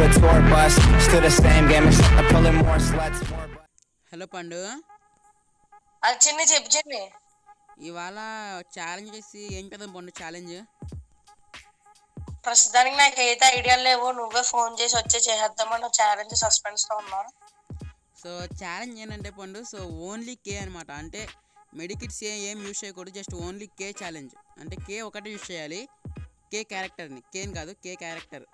a tour bus. Still the same game, except I'm pulling more sluts. More bu- hello పండు అది చిన్ని చెప్పు చిన్ని ఇవాళ ఛాలెంజ్ చేసి ఏం చేద్దాం పండు ఛాలెంజ్ ప్రస్తుతానికి నాకు అయితే ఐడియాలు లేవు నువ్వే ఫోన్ చేసి వచ్చే చేసేద్దామని ఛాలెంజ్ సస్పెన్స్ తో ఉన్నాను సో ఛాలెంజ్ ఏంటంటే పండు సో ఓన్లీ కే అనమాట అంటే మెడికిట్స్ ఏ ఏం యూస్ చేయకూడదు జస్ట్ ఓన్లీ కే ఛాలెంజ్ అంటే కే ఒకటే యూస్ చేయాలి కే క్యారెక్టర్ని కేని కాదు కే క్యారెక్టర్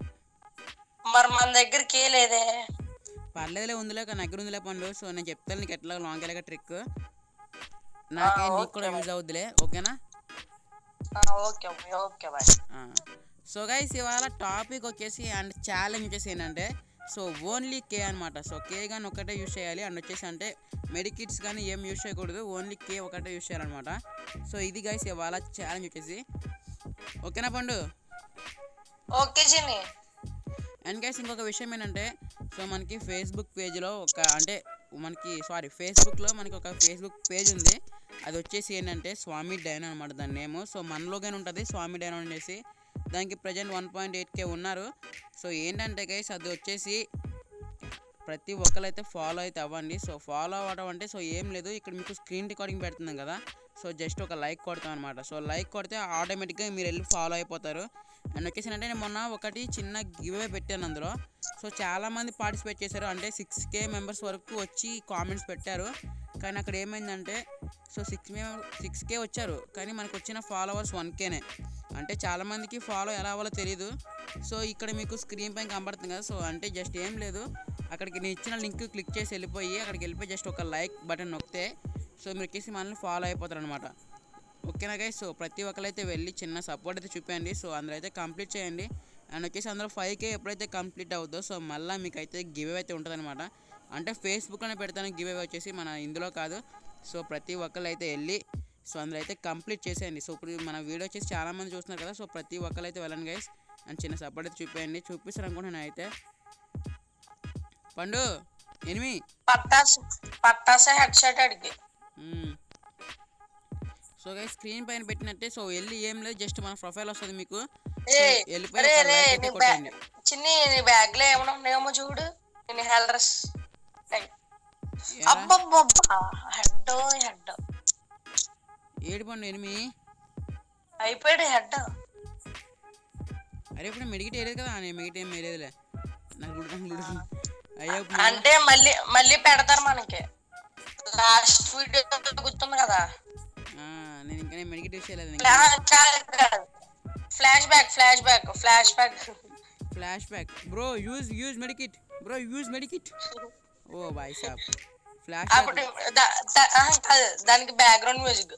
మరి మన దగ్గర కే లేదే పర్లేదులే ఉందిలే కానీ దగ్గర ఉందిలే పండు సో నేను చెప్తాను నీకు ఎట్లా లాంగ్ వెళ్ళగా ట్రిక్ నాకే ఆ, నీకు కూడా ఓకే. యూజ్ అవుద్దిలే ఓకేనా ఆ, okay okay okay bye so guys ఇవాళ టాపిక్ వచ్చేసి అండ్ ఛాలెంజ్ వచ్చేసి ఏంటంటే సో ఓన్లీ కే అనమాట సో కే కానీ ఒకటే యూస్ చేయాలి అండ్ వచ్చేసి అంటే మెడికిట్స్ కానీ ఏం యూస్ చేయకూడదు ఓన్లీ కే ఒకటే యూస్ చేయాలన్నమాట సో ఇది గైస్ ఇవాళ ఛాలెంజ్ వచ్చేసి ఓకేనా పండు ఓకే చిన్ని అండ్ గైస్ ఇంకొక విషయం ఏంటంటే సో మనకి ఫేస్బుక్ పేజ్లో ఒక అంటే మనకి సారీ ఫేస్బుక్లో మనకి ఒక ఫేస్బుక్ పేజ్ ఉంది అది వచ్చేసి ఏంటంటే స్వామి డైన్ అనమాట దాని నేమ్ సో మనలోగానే ఉంటుంది స్వామి డైన్ అనేసి దానికి present one point eight K ఉన్నారు సో ఏంటంటే గైస్ అది వచ్చేసి ప్రతి ఒక్కరైతే ఫాలో అయితే అవ్వండి సో ఫాలో అవ్వడం అంటే సో ఏం లేదు ఇక్కడ మీకు స్క్రీన్ రికార్డింగ్ పెడుతున్నాం కదా సో జస్ట్ ఒక లైక్ కొడతాం అనమాట సో లైక్ కొడితే ఆటోమేటిక్గా మీరు వెళ్ళి ఫాలో అయిపోతారు అండ్ వచ్చేసి అంటే నేను మొన్న ఒకటి చిన్న గివ్ అవే పెట్టాను అందులో సో చాలామంది పార్టిసిపేట్ చేశారు అంటే సిక్స్ కే మెంబర్స్ వరకు వచ్చి కామెంట్స్ పెట్టారు కానీ అక్కడ ఏమైందంటే సో సిక్స్ మే సిక్స్ కే వచ్చారు కానీ మనకు వచ్చిన ఫాలోవర్స్ వన్ కేనే అంటే చాలామందికి ఫాలో ఎలా అవ్వాలో తెలియదు సో ఇక్కడ మీకు స్క్రీన్ పైన కనబడుతుంది కదా సో అంటే జస్ట్ ఏం లేదు అక్కడికి నేను ఇచ్చిన లింక్ క్లిక్ చేసి వెళ్ళిపోయి అక్కడికి వెళ్ళిపోయి జస్ట్ ఒక లైక్ బటన్ నొక్కితే సో మీరు వచ్చేసి మనల్ని ఫాలో అయిపోతారు అనమాట ఓకేనా గైస్ సో ప్రతి ఒక్కరైతే వెళ్ళి చిన్న సపోర్ట్ అయితే చూపించండి సో అందులో అయితే కంప్లీట్ చేయండి అండ్ వచ్చేసి అందులో ఫైవ్ కే ఎప్పుడైతే కంప్లీట్ అవుతుందో సో మళ్ళీ మీకు అయితే గివ్ అయితే ఉంటుంది అంటే ఫేస్బుక్లోనే పెడతాను గివ్ అవే వచ్చేసి మన ఇందులో కాదు సో ప్రతి ఒక్కరు అయితే వెళ్ళి సో అందులో అయితే కంప్లీట్ చేసేయండి సో ఇప్పుడు మన వీడియో వచ్చేసి చాలామంది చూస్తున్నారు కదా సో ప్రతి ఒక్కరు అయితే వెళ్ళండి గైస్ అండ్ చిన్న సపోర్ట్ అయితే చూపించండి చూపిస్తారు అనుకుంటున్నాను అయితే పండు ఎనిమి పట్టాస్ పట్టాసే హెడ్ షాట్ అడిగి సో గైస్ స్క్రీన్ పైన పెట్టినట్టే సో వెళ్ళి ఏం లేదు జస్ట్ మన ప్రొఫైల్ వస్తుంది మీకు ఏ సో వెళ్ళిపోయి రే ఒక రే like అయితే నీ కొట్టండి బ్యాగ్ చిన్ని నీ బ్యాగ్ లో ఏమైనా ఉన్నాయేమో చూడు నేను హెల్డ్రస్ ఏరా? అబ్బబ్బబ్బా హెడ్ హెడ్ ఏడు పండు ఎనిమి అయిపోయాడు హెడ్ అరే ఇప్పుడు మెడికిట్ వేయలేదు కదా నేను మిగతా ఏం వేయలేదులే నాకు గుడి నాకు గుడి అయ్యో ఇప్పుడు అంటే మళ్ళీ మళ్ళీ పెడతారు మనకి లాస్ట్ వీడియో గుర్తుంది కదా ఆ, నేను ఇంకా నేను మెడికిట్ యూస్ చేయలేదు flash back flash back flash back flash back bro use use medkit bro use medkit oh boy సాబ్ ఫ్లాష్ అప్పుడు దా- దా- ఆహా, కాదు, దానికి బ్యాక్గ్రౌండ్ మ్యూజిక్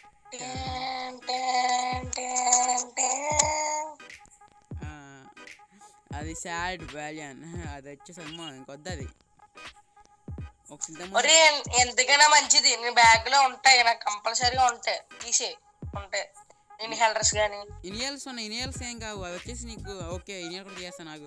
అది సాడ్ వ్యాలియన్ అది వచ్చేసి అమ్మా ఇంకొద్ది అది ఒక సిద్ధం ఒరే ఎందుకైనా మంచిది నీ బ్యాగ్ లో ఉంటాయి నాకు కంపల్సరీగా ఉంటాయి తీసే ఉంటాయి నేను హెల్డర్స్ గానీ ఇనియల్స్ ఉన్నాయి ఇనియల్స్ ఏం కావు అవి వచ్చేసి నీకు ఓకే ఇనియల్ కూడా తీస్తాను నాకు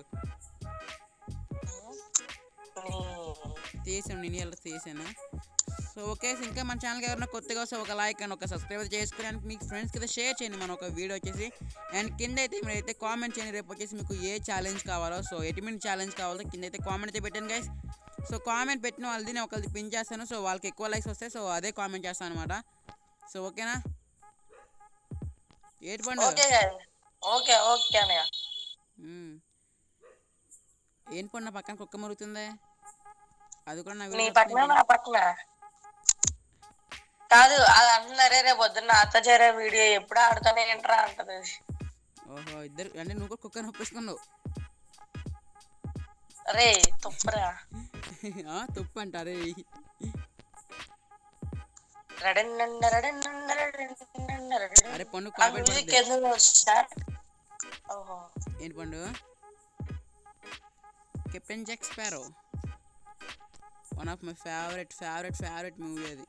తీసాను ఇనియల్ తీసాను సో ఓకే సో ఇంకా మన ఛానల్కి ఎవరైనా కొత్తగా వస్తే ఒక లైక్ అండ్ ఒక సబ్స్క్రైబ్ చేసుకుని అండ్ మీకు ఫ్రెండ్స్కి అయితే షేర్ చేయండి మన ఒక వీడియో వచ్చేసి అండ్ కింద అయితే మీరు అయితే కామెంట్ చేయండి రేపు వచ్చేసి మీకు ఏ ఛాలెంజ్ కావాలో సో ఎటువంటి ఛాలెంజ్ కావాలో కింద అయితే కామెంట్ అయితే పెట్టండి గైస్ సో కామెంట్ పెట్టిన వాళ్ళది నేను ఒకరిది పిన్ చేస్తాను సో వాళ్ళకి ఎక్కువ లైక్స్ వస్తాయి సో అదే కామెంట్ చేస్తాను అనమాట సో ఓకేనా ఏటి పండు ఓకే ఓకే ఓకే అన్నయ్య మ్మ్. ఏం పండు నా పక్కన కుక్క మరుగుతుంది అది కూడా నా నీ వీడియో పక్కన నా పక్కన కాదు అది అంటున్నారే రేపు పొద్దున్న నాతో చేరే వీడియో ఎప్పుడు ఆడుతానే ఏంట్రా అంటది ఓహో ఇద్దరు అంటే నువ్వు కూడా కుక్కని ఒప్పేసుకున్నావు రే తుప్పరా ఆ, తుప్పు అంటారే రడన్నండ రడన్నండ రడన్నండ రడన్నండ. అరే పండు ఆ కాపీ మ్యూజిక్ ఎందుకు స్టార్ట్ ఓహో ఏంటి Pandu captain Jack Sparrow one of my favourite favourite favourite movie అది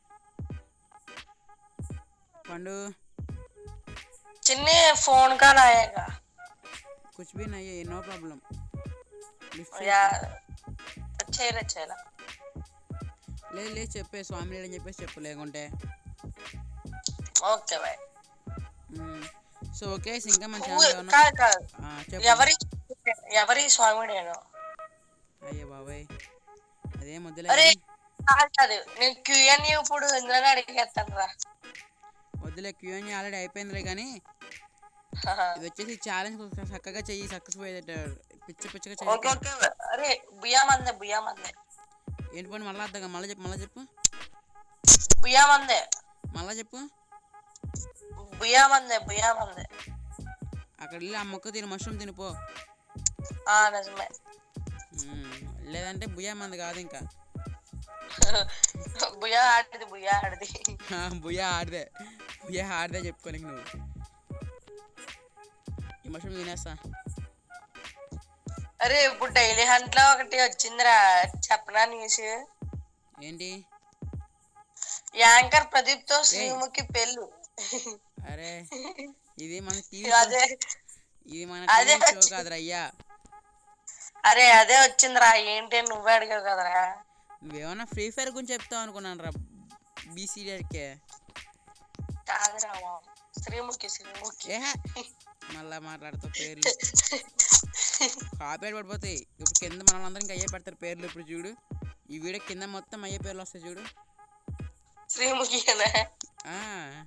పండు చిన్ని ఫోన్ కాల్ ఆయేగా కుచ్ भी नहीं है नो प्रॉब्लम యా చేయలే చేయలే లేదు లేదు చెప్పే స్వామి లేడని చెప్పేసి చెప్పు లేకుంటే okay bye hmm. So okay ఇంకా మన ఊ- ఛానల్ ఏమన్నా కాదు కాదు ఆ, చెప్పు ఎవరి ఎవరి స్వామిడేను అయ్యో బాబాయ్ అదే ముద్దులే అరే కానీ. కాదు కాదు నేను క్యూఎన్ ఇప్పుడు ఇందులోనే అడిగేస్తాను రా వద్దులే క్యూఎన్ ఆల్రెడీ అయిపోయిందిలే కానీ ఇది వచ్చేసి ఛాలెంజ్ చక్కగా చెయ్యి సక్సెస్ పోయేదట పిచ్చి పిచ్చిగా ఓకే చెయ్యి ఓకే అరే బుయ్యామందే బుయ్యామందే ఏంటి పని మళ్ళీ అర్థం మళ్ళీ చెప్పు మళ్ళీ చెప్పు బుయ్యామందే మళ్ళీ చెప్పు బుయ్యామందే బుయ్యామందే అక్కడ వెళ్ళి ఆ మొక్క తిని మష్రూమ్ తినిపో ఆ నిజమే మ్మ్. లేదంటే బుయ్యా మంది కాదు ఇంకా బుయ్యా ఆడిది బుయ్యా ఆడిది ఆ, బుయ్యా ఆడదే బుయ్యా ఆడదే చెప్పుకోనికి నువ్వు ఈ మష్రూమ్ తినేస్తా అరే ఇప్పుడు డైలీ హంట్ లో ఒకటి వచ్చిందిరా చెప్పనా న్యూస్ ఏంటి యాంకర్ ప్రదీప్ తో శ్రీముఖి పెళ్ళు అరే ఇది మన టీవీ అదే ఇది మన అదే టీవీ షో వచ్చి- కాదురా అయ్యా అరే అదే వచ్చిందిరా ఏంటి అని నువ్వే అడిగావు కదరా నువ్వేమన్నా ఫ్రీ ఫైర్ గురించి చెప్తావు అనుకున్నాను రా బీసీడీకే కాదురా బాబు. శ్రీముఖి శ్రీముఖి ఏ మళ్ళా మాట్లాడుతావు పేర్లు కాపీరైట్ పడిపోతాయి ఇప్పుడు కింద మన అందరం ఇంకా అయ్యే పెడతారు పేర్లు ఇప్పుడు చూడు ఈ వీడియో కింద మొత్తం అయ్యే పేర్లు వస్తాయి చూడు శ్రీముఖి అనే ఆ,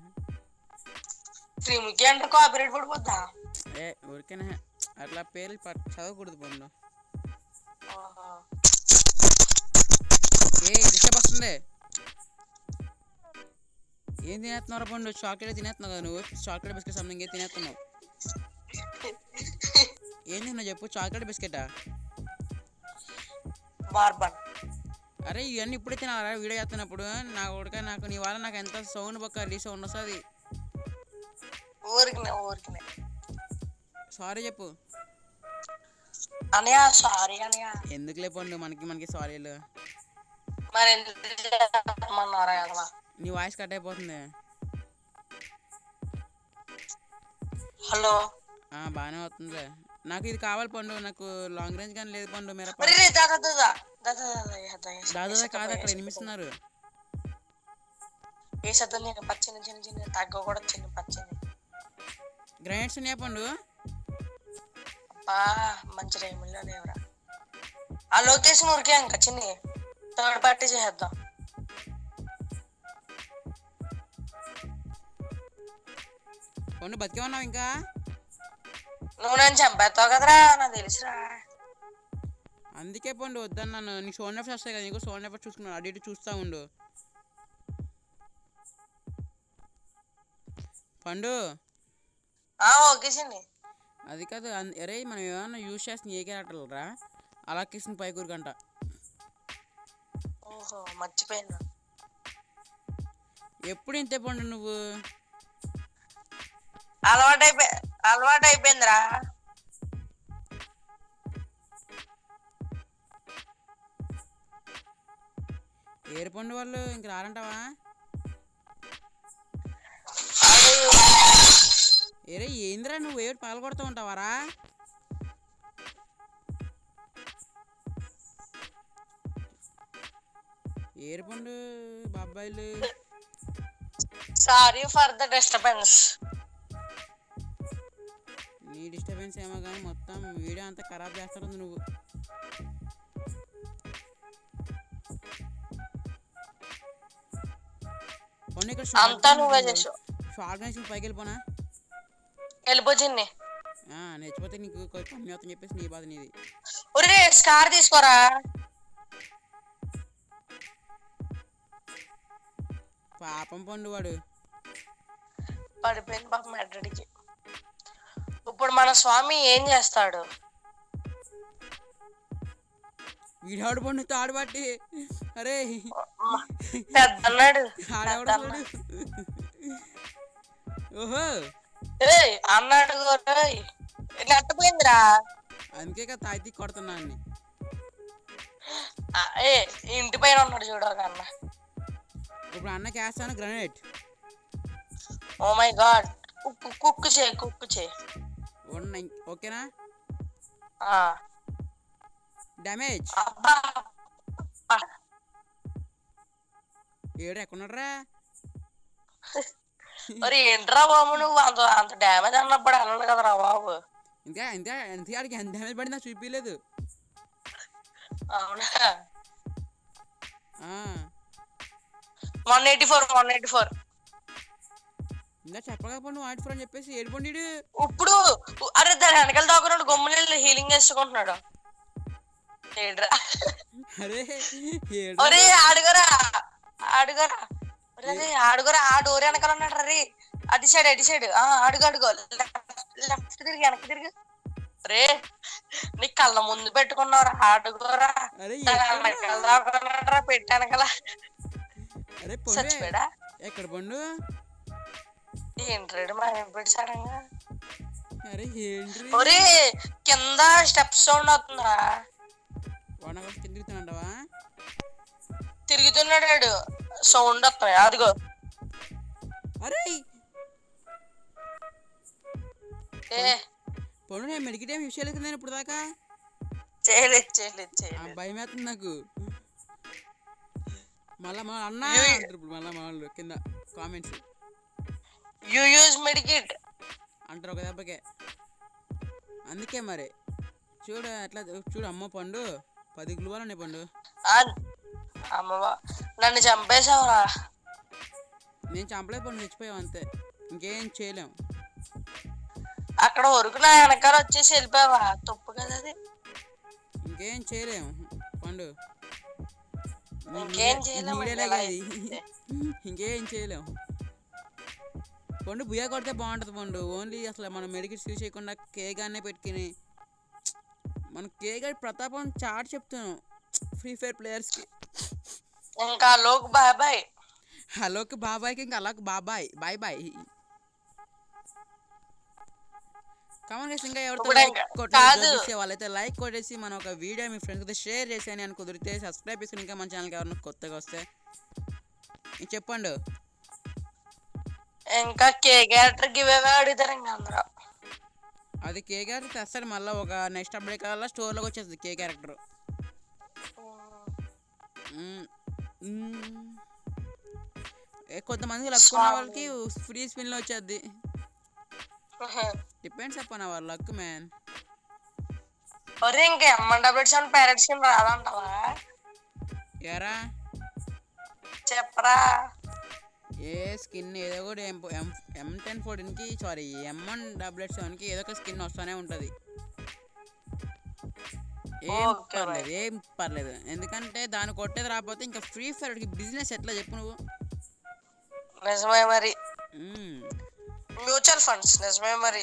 శ్రీముఖి అంటే కాపీరైట్ పడిపోద్దా ఏ ఊరికేనా అట్లా పేర్లు పట్- చదవకూడదు పండు ఆహా. ఏ డిస్టర్బ్ వస్తుంది ఏం తినేస్తున్నావు పండు చాక్లెట్ తినేస్తున్నావు కదా నువ్వు చాక్లెట్ బిస్కెట్ సంథింగ్ ఏం తినేస్తున్నావు ఏం తిన్నావు చెప్పు చాక్లెట్ బిస్కెటా బార్బన్ అరే ఇవన్నీ ఇప్పుడే తినాలా వీడియో చేస్తున్నప్పుడు నాకు ఉడక నాకు నీ వల్ల నాకు ఎంత సౌండ్ బొక్క రీ సౌండ్ వస్తుంది ఊరికినే ఊరికినే సారీ చెప్పు అనయా సారీ అనయా ఎందుకులే పండు మనకి మనకి సారీలు మరి ఎందుకు చెప్పమన్నారా కదా నీ వాయిస్ కట్ అయిపోతుంది హలో ఆ, బాగానే అవుతుందిలే నాకు ఇది కావాలి పండు నాకు లాంగ్ రేంజ్ కానీ లేదు పండు మీరు మరి రే దాదా దాదా దాదా దాదా కాదు అక్కడ వినిపిస్తున్నారు ఏ శబ్దం నేను పచ్చని చిన్న చిన్న తగ్గ కూడా చిన్న పచ్చని గ్రైండ్స్ ఉన్నాయా పండు అబ్బా మంచి రైముల్లో లేవరా ఆ లొకేషన్ ఊరికే ఇంకా చిన్ని థర్డ్ పార్టీ చేసేద్దాం పండు బతికే ఉన్నావు ఇంకా నువ్వు నన్ను చంపేస్తావు కదరా నాకు తెలుసురా అందుకే పండు వద్దన్నాను నీకు సోన్ ఎఫర్ట్స్ వస్తాయి కదా నీకు సోన్ ఎఫర్ట్స్ చూసుకున్నాను అటు ఇటు చూస్తూ ఉండు పండు ఆ ఓకే చిన్ని అది కాదు అన్- అరే మనం ఏమన్నా యూజ్ చేస్తున్న ఏ క్యారెక్టర్లు రా అలా కిసిన పైకూరుకంట ఓహో మర్చిపోయాను ఎప్పుడు ఇంతే పండు నువ్వు అలవాటు అయిపోయి అలవాటు అయిపోయిందిరా ఏరు పండు వాళ్ళు ఇంక రారంటావా అది ఏరే ఏందిరా నువ్వు ఏడు పగల కొడుతూ ఉంటావారా ఏరు పండు బాబాయిలు సారీ ఫర్ ద డిస్టర్బెన్స్ నీ డిస్టర్బెన్స్ ఏమో కానీ మొత్తం వీడియో అంతా ఖరాబ్ చేస్తుంది నువ్వు పండు ఇక్కడ అంతా నువ్వే చేసావు షార్ట్ నుంచి పైకి వెళ్ళిపోనా వెళ్ళిపో చిన్ని ఆ, నేర్చిపోతే నీకు కొంచెం కమ్మి అవుతుందని చెప్పేసి నీ బాధ నీది ఒరే స్కార్ తీసుకోరా పాపం పండు వాడు పడిపోయింది పాపం మెడ్రడికి ఇప్పుడు మన స్వామి ఏం చేస్తాడు వీడాడు పండు తాడు పట్టి అరే పెద్ద అన్నాడు ఆడెవడ చూడు ఓహో ఏయ్ అన్నాడు ఓయ్. నెట్టపోయిందిరా అందుకే కదా తాయితీ కొడుతున్నా అన్ని ఆ, ఏ ఇంటి పైన ఉన్నాడు చూడు ఒక అన్న ఇప్పుడు అన్నకి వేస్తాను grenade oh my god cook cook చేయి కుక్కు చేయి ఉన్న ఓకేనా ఆ. డ్యామేజ్ అబ్బా ఆ, ఏడు ఎక్కడున్నారా మరి ఏంట్రా బాబు నువ్వు అంత అంత డ్యామేజ్ అన్నప్పుడు అన్నాడు కదరా బాబు ఇంకా ఇంకా ఎంత ఆడికి ఎంత డ్యామేజ్ పడిందో చూపించలేదు అవునా ఆ, one eighty four one eighty four ఇంకా చెప్పకపో నువ్వు ఆడి అని చెప్పేసి ఏడుపండి ఇప్పుడు అరే దాని వెనకాల దాకున్నాడు గమ్మున హీలింగ్ చేసుకుంటున్నాడు ఏడ్రా అరే ఏడు ఒరే ఆడుగరా ఆడుగరా ఒరే రే, ఆడుగరా ఆ డోర్ వెనకాల ఉన్నాడు రే అటు సైడ్ అటు సైడ్ ఆ అడుగు అడుగు లెఫ్ట్ తిరిగి వెనక్కి తిరిగి రే నీ కళ్ళ ముందు పెట్టుకున్నావురా ఆడుకోరా అరే దాని ఎక్కడ? వెనకాల దాకున్నాడురా పెట్టి వెనకాల అరే పండు చచ్చిపోయాడా ఎక్కడ పండు ఏంట్రాడు మా పెట్టి సడన్గా అరే ఏంటి ఒరే కింద స్టెప్ సౌండ్ అవుతుందిరా వాడిన కలిసి తిరుగుతున్నాడవా తిరుగుతున్నాడు వాడు సౌండ్ వస్తుంది అదిగో అరే ఏ పండు నేను మెడికల్ టైం విషయాలు నేను ఇప్పుడు దాకా చేయలేదు చేయలేదు ఆ చేయలేదు భయం వేస్తుంది నాకు మళ్ళా మా అన్న యు- అంటారు ఇప్పుడు మళ్ళా మా వాళ్ళు కింద కామెంట్స్ యూ యూజ్ మెడికిట్ అంటారు ఒక దెబ్బకే అందుకే మరి చూడు ఎట్లా చూడు అమ్మ పండు పది గ్లూవాలు ఉన్నాయి పండు అమ్మవా నన్ను చంపేశావురా నేను చంపలేదు పండు చచ్చిపోయావు అంతే ఇంకేం చేయలేం అక్కడ వరకు నా వెనకాల వచ్చేసి వెళ్ళిపోయావా తప్పు కదా అది ఇంకేం చేయలేం పండు నీ- ఇంకేం నీ- చేయలేం నీడేలే ఇలా కదా ఇది. ఇంకేం చేయలేం పండు బుయ్య కొడితే బాగుంటుంది పండు ఓన్లీ అసలు మనం మెడికల్ యూజ్ చేయకుండా కేగానే పెట్టుకుని మన కేగా ప్రతాపం చాట్ చెప్తాను ఫ్రీ ఫైర్ ప్లేయర్స్కి ఇంకా లోక్ బాయ్ బాయ్ హలోకి బాబాయ్కి ఇంకా అలాకి బాబాయ్ బాయ్ బాయ్ కమన్ గైస్ ఇంకా ఎవరితో ఇప్పుడు లైక్ ఇంకా- కొట్టలేదు కాదు. చూసే వాళ్ళైతే లైక్ కొట్టేసి మన ఒక వీడియో మీ ఫ్రెండ్స్ అయితే షేర్ చేసేయని అని కుదిరితే సబ్స్క్రైబ్ చేసుకుని ఇంకా మన ఛానల్కి ఎవరైనా కొత్తగా వస్తే ఇంక చెప్పండు ఇంకా కే క్యారెక్టర్ గివ్ అవే అడుగుతారు ఇంకా అందరూ అది కే క్యారెక్టర్ తెస్తాడు మళ్ళీ ఒక నెక్స్ట్ అప్డేట్ కల్లా స్టోర్లోకి వచ్చేస్తుంది కే క్యారెక్టర్ కొంతమంది లక్ ఉన్న వాళ్ళకి ఫ్రీ స్పిన్లో వచ్చేది డిపెండ్స్ అప్ వాళ్ళ లక్ మ్యాన్ ఒరే ఇంకా ఎమ్మండ్ డబ్ల్యూట్స్ అండ్ పేరెంట్స్ కింద రాదంటావా ఎరా చెప్పరా ఏ స్కిన్ ఏదో కూడా ఎం ఎం ఎం టెన్ ఫోర్టీన్కి సారీ ఎం వన్ డబ్ల్యూఎట్ సెవెన్కి ఏదో ఒక స్కిన్ వస్తూనే ఉంటుంది ఏం Okay, పర్లేదు ఏం పర్లేదు ఎందుకంటే దాన్ని కొట్టేది రాకపోతే ఇంకా ఫ్రీ ఫైర్కి బిజినెస్ ఎట్లా చెప్పు నువ్వు నిజమే మరి మ్మ్. మ్యూచువల్ ఫండ్స్ నిజమే మరి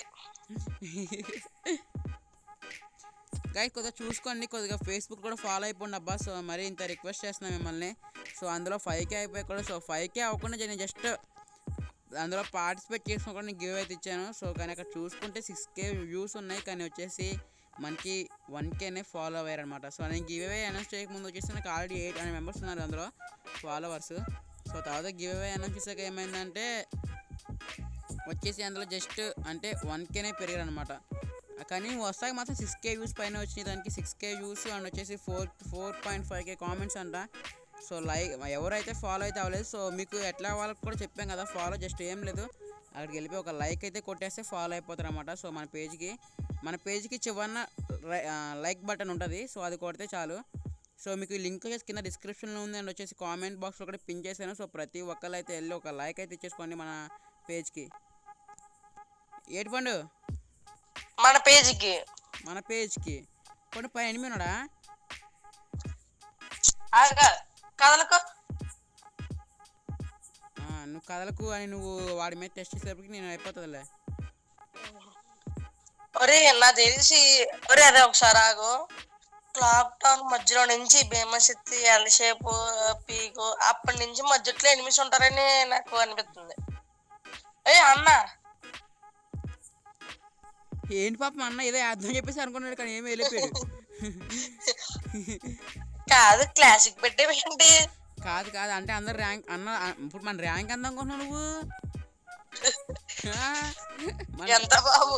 గైస్ కొద్దిగా చూసుకోండి కొద్దిగా ఫేస్బుక్ కూడా ఫాలో అయిపోండి అబ్బా సో మరి ఇంత రిక్వెస్ట్ చేస్తున్నాం మిమ్మల్ని సో అందులో ఫైవ్ కే అయిపోయి కూడా సో ఫైవ్ కే అవ్వకుండా నేను జస్ట్ అందులో పార్టిసిపేట్ చేసుకుని నేను గివ్ అయితే ఇచ్చాను సో కానీ అక్కడ చూసుకుంటే సిక్స్ కే వ్యూస్ ఉన్నాయి కానీ వచ్చేసి మనకి వన్ కేనే ఫాలో అయ్యారు అనమాట సో నేను గివ్ అవే అనౌన్స్ చేయకముందు వచ్చేసి నాకు ఆల్రెడీ ఎయిట్ హండ్రెడ్ మెంబర్స్ ఉన్నారు అందులో ఫాలోవర్స్ సో తర్వాత గివ్ అవే అనౌన్స్ చేసాక ఏమైందంటే వచ్చేసి అందులో జస్ట్ అంటే వన్ కేనే పెరిగారు అనమాట కానీ వస్తాయి మాత్రం సిక్స్ కే వ్యూస్ పైన వచ్చినాయి దానికి సిక్స్ కే వ్యూస్ అండ్ వచ్చేసి four four point five K comments అంట సో లైక్ ఎవరైతే ఫాలో అయితే అవ్వలేదు సో మీకు ఎట్లా వాళ్ళకి కూడా చెప్పాం కదా ఫాలో జస్ట్ ఏం లేదు అక్కడికి వెళ్ళిపోయి ఒక లైక్ అయితే కొట్టేస్తే ఫాలో అయిపోతారు అనమాట సో మన పేజ్కి మన పేజ్కి చివరన లైక్ బటన్ ఉంటుంది సో అది కొడితే చాలు సో మీకు ఈ లింక్ వచ్చేసి కింద డిస్క్రిప్షన్లో ఉంది అండ్ వచ్చేసి కామెంట్ బాక్స్లో కూడా పిన్ చేశాను సో ప్రతి ఒక్కరు అయితే వెళ్ళి ఒక లైక్ అయితే ఇచ్చేసుకోండి మన పేజ్కి ఏటి పండు మన పేజీకి మన పేజ్కి కొన్ని పై ఎనిమిది ఉన్నాడా ఆగా కదలకు ఆ, నువ్వు కదలకు అని నువ్వు వాడి మీద టెస్ట్ చేసేటప్పటికి నేను అయిపోతుందిలే ఒరే నా తెలిసి ఒరే అదే ఒకసారి ఆగు క్లాక్ టౌన్ మధ్యలో నుంచి భీమశక్తి ఎల్ షేప్ పీకు అప్పటి నుంచి మధ్యలో ఎనిమిది ఉంటారని నాకు అనిపిస్తుంది ఏ అన్న ఏంటి పాపం అన్న ఏదో అర్థం చెప్పేసి అనుకున్నాడు కానీ ఏమీ వెళ్ళిపోయాడు కాదు క్లాసిక్ పెట్టేవేంటి కాదు కాదు అంటే అందరు ర్యాంక్ అన్న ఆ- ఇప్పుడు మన ర్యాంక్ ఎంత అనుకుంటున్నావు నువ్వు ఆ? మన- ఎంత బాబు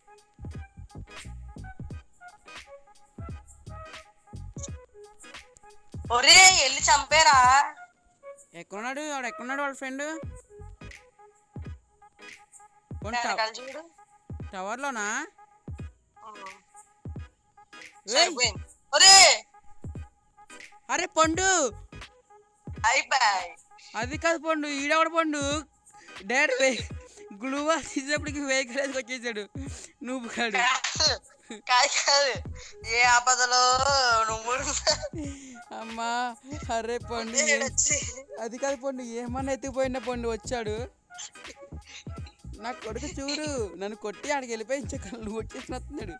ఒరే వెళ్ళి చంపేరా ఎక్కడున్నాడు వాడు ఎక్కడున్నాడు వాళ్ళ ఫ్రెండ్ వెనకాల చూడు టవర్లోనా సరిపోయింది ఒరే అరే పండు అయిపోయి అది కాదు పండు ఈడవడ పండు డాడీ వే గ్లూవా తీసేపటికి వెహికల్ వచ్చేసాడు నువ్వు కాడు కాదు కాదు ఏ ఆపదలో నువ్వు అమ్మా అరే పండు ఏ- వచ్చి అది కాదు పండు ఏమన్నా ఎత్తిపోయిన పండు వచ్చాడు నా కొడుకు చూడు నన్ను కొట్టి ఆడికి వెళ్ళిపోయి ఇంకా నువ్వు వచ్చేసినట్టున్నాడు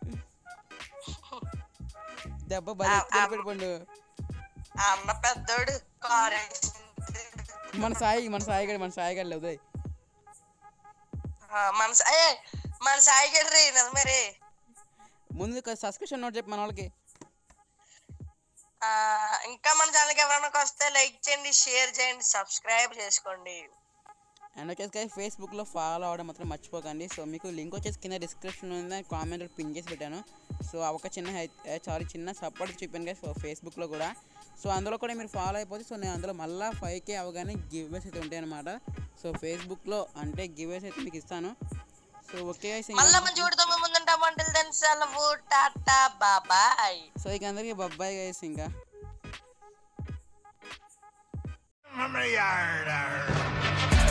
దెబ్బ బలి ఎత్తుకెళ్ళిపోయాడు పండు ఆ అన్న పెద్దోడు కారు మన సాయి మన సాయి గడి మన సాయి గడి లేదు మన సా- ఏ, మన సాయి గడ్రి రే నిజమే రే ముందు సబ్స్క్రిప్షన్ నోట్ చెప్పి మన వాళ్ళకి ఆ, ఇంకా మన ఛానల్కి ఎవరైనా వస్తే లైక్ చేయండి షేర్ చేయండి సబ్స్క్రైబ్ చేసుకోండి అండ్ వచ్చేసి ఫేస్బుక్లో ఫాలో అవ్వడం మాత్రం మర్చిపోకండి సో మీకు లింక్ వచ్చేసి కింద డిస్క్రిప్షన్ ఉంది కామెంట్ పిన్ చేసి పెట్టాను సో ఆ ఒక చిన్న సారీ చిన్న సపోర్ట్ చూపాను కదా ఫేస్బుక్లో కూడా సో అందులో కూడా మీరు ఫాలో అయిపోతే సో నేను అందులో మళ్ళీ ఫైవ్ కే అవగానే గివ్వేస్ అయితే ఉంటాయి అనమాట సో ఫేస్బుక్లో అంటే గివ్వేస్ అయితే మీకు ఇస్తాను సో ఓకే guys, ఇంకా- మళ్ళా మంచి చూడతాం మేము ముందుంటాం అంటే దాని సెలవు టాటా బాబాయ్ సో ఇక అందరికీ బొబ్బాయి గైస్ ఇంకా From the yard.